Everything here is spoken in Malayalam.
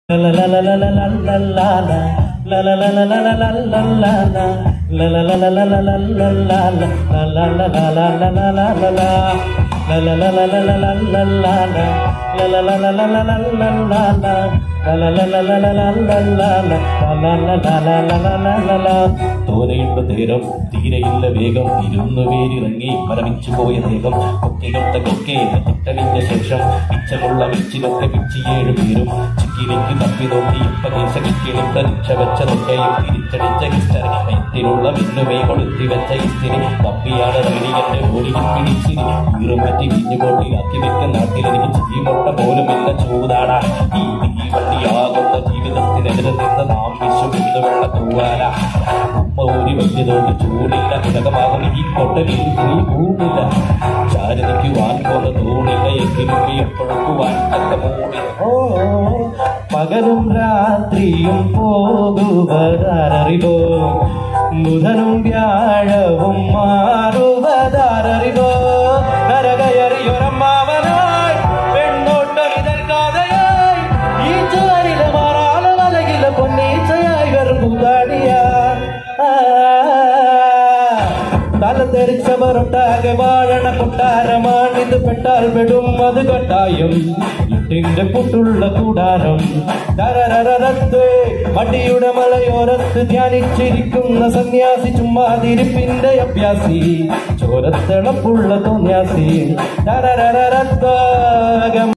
തോരയുണ്ട് തീരം തീരയില്ല വേഗം ഇരുന്നു പേരിറങ്ങി മരമിച്ചു പോയ ദേഹം കൊക്കിലൊട്ട കൊക്കേന്ന് തിട്ടലിഞ്ഞ ശേഷം ഇച്ചമുള്ള വെച്ചിലൊക്കെ പിച്ചിയേഴു പേരും ചിക്കിലേക്ക് തപ്പി നോക്കി ഇപ്പദേശ കിക്കിളിത്ത രക്ഷ വെച്ചതൊക്കെയും തിരിച്ചടിച്ച ഹിസ്റ്ററി മയത്തിലുള്ള മിന്നുമേ കൊളുത്തി വെച്ച ഹിസ്റ്ററി തപ്പിയാണ് റൈഡികന്റെ ഓടിയിൽ പിടിച്ചിരി വീറുമാറ്റി വിഞ്ഞുകൊണ്ടിലാക്കി വെക്ക നാട്ടിലെനിക്ക് ചീമൊട്ട പോലുമില്ല ചൂതാട ഈ തീവണ്ടിയാകുന്ന ജീവിതത്തിനെതിരെ നിന്ന് നാം വിശ്വമിന്ന് വെള്ള തൂവാല ഉമ്മ ഊരി വലിയതോണ്ട് ചൂടില്ല ഉലകമാകും ഈ കൊട്ടലിൽ നീ ഊടില്ല ചാരുനിക്കുവാൻ പോലെ തൂണില്ല എങ്കിലും എപ്പോഴുക്കുവാൻ തക്ക മൂടില്ല ഓ പകലും രാത്രിയും പോകുവതാരറിവോ ബുധനും വ്യാഴവും മാറുവതാരറിവോ നരകയറിയൊരമ്മാവനായി പെണ്ണോട്ടം ഇതൽക്കാതെയായി ഈ ചാരിലെ മാറാല വലകിലെ പൊന്നീച്ചയായി വെറും പൂതാടിയാ തല തെറിച്ചവരൊട്ടാകെ വാഴണ കൊട്ടാരമാണിത് പെട്ടാൽ പെടും അത് കട്ടായം ഇട്ടിന്റെ പുട്ടുള്ള കൂടാരം തരരരരത്ത് മടിയുടെ മലയോരത്ത് ധ്യാനിച്ചിരിക്കുന്ന സന്യാസി ചുമ്മാതിരിപ്പിന്റെ അഭ്യാസി ചോരത്തിളപ്പുള്ള തോന്യാസി തരരരരത്ത്